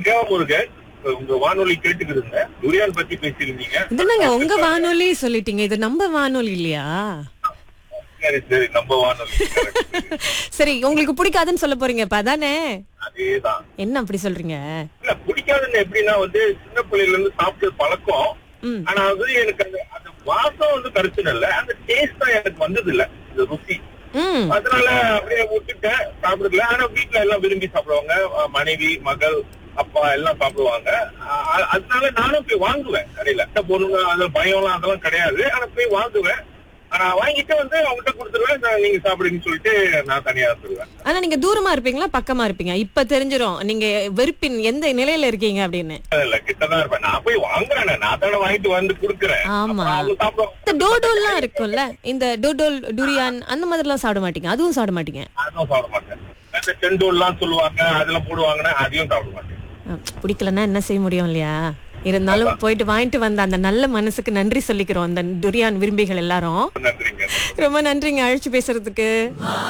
தேவமுருகன் உங்க வானொலி கேட்டுக்கிறதுங்க துரியான் பத்தி பேசியிருந்தீங்க இது என்னங்க உங்க வானொலி சொல்லிட்டீங்க இது நம்ம வானொலி இல்லையா சரி சரி நம்ம வானொலி correct. சரி உங்களுக்கு பிடிக்காதுன்னு சொல்ல போறீங்க இப்ப அதானே அதேதான் என்ன அப்படி சொல்றீங்க இல்ல பிடிக்காதுன்னு எப்படின்னா வந்து சின்ன பிள்ளையில இருந்து சாப்பிட்டு பழக்கம் ம். ஆனா அது எனக்கு அந்த அந்த வாசம் வந்து பிரச்சனை இல்ல அந்த டேஸ்ட் தான் எனக்கு வந்தது இல்ல இந்த ருசி ம் அதனால அப்படியே விட்டுட்டேன் சாப்பிடல ஆனா வீட்டுல எல்லாம் விரும்பி சாப்பிடுவாங்க அஹ் மனைவி மகள் அப்பா எல்லாம் சாப்பிடுவாங்க அஹ் அதனால நானும் போய் வாங்குவேன் கடையில இந்த பொருள் அது பயம்லாம் அதெல்லாம் கிடையாது ஆனா போய் வாங்குவேன் ஆனா வாங்கிட்டு வந்து அவங்ககிட்ட கொடுத்துருவேன் நான் நீங்க சாப்பிடுங்கன்னு சொல்லிட்டு நான் தனியா தருவேன் ஆனா நீங்க தூரமா இருப்பீங்களா பக்கமா இருப்பீங்க இப்ப தெரிஞ்சிரும் நீங்க வெறுப்பின் எந்த நிலையில இருக்கீங்க அப்படின்னு இல்ல கிட்டதான் இருப்பேன் நான் போய் வாங்குறேன் நான் தானே வாங்கிட்டு வந்து கொடுக்குறேன் ஆமா. அப்புறம் அவங்க சாப்பிடுவாங்க இந்த டோடோல்லாம் இருக்கும்ல இந்த டோடோல் டுரியான் அந்த மாதிரிலாம் சாப்பிட மாட்டீங்க அதுவும் சாப்பிட மாட்டீங்க அதுவும் சாப்பிட மாட்டேன் அந்த செண்டோல்லாம் சொல்லுவாங்க அதெல்லாம் போடுவாங்கன்னா அதையும் சாப்பிட மாட்டேன் அஹ், பிடிக்கலன்னா என்ன செய்ய முடியும் இல்லையா இருந்தாலும் போயிட்டு வாங்கிட்டு வந்த அந்த நல்ல மனசுக்கு நன்றி சொல்லிக்கிறோம் அந்த டுரியான் விரும்பிகள் எல்லாரும் நன்றிங்க ரொம்ப நன்றிங்க அழைச்சு பேசுறதுக்கு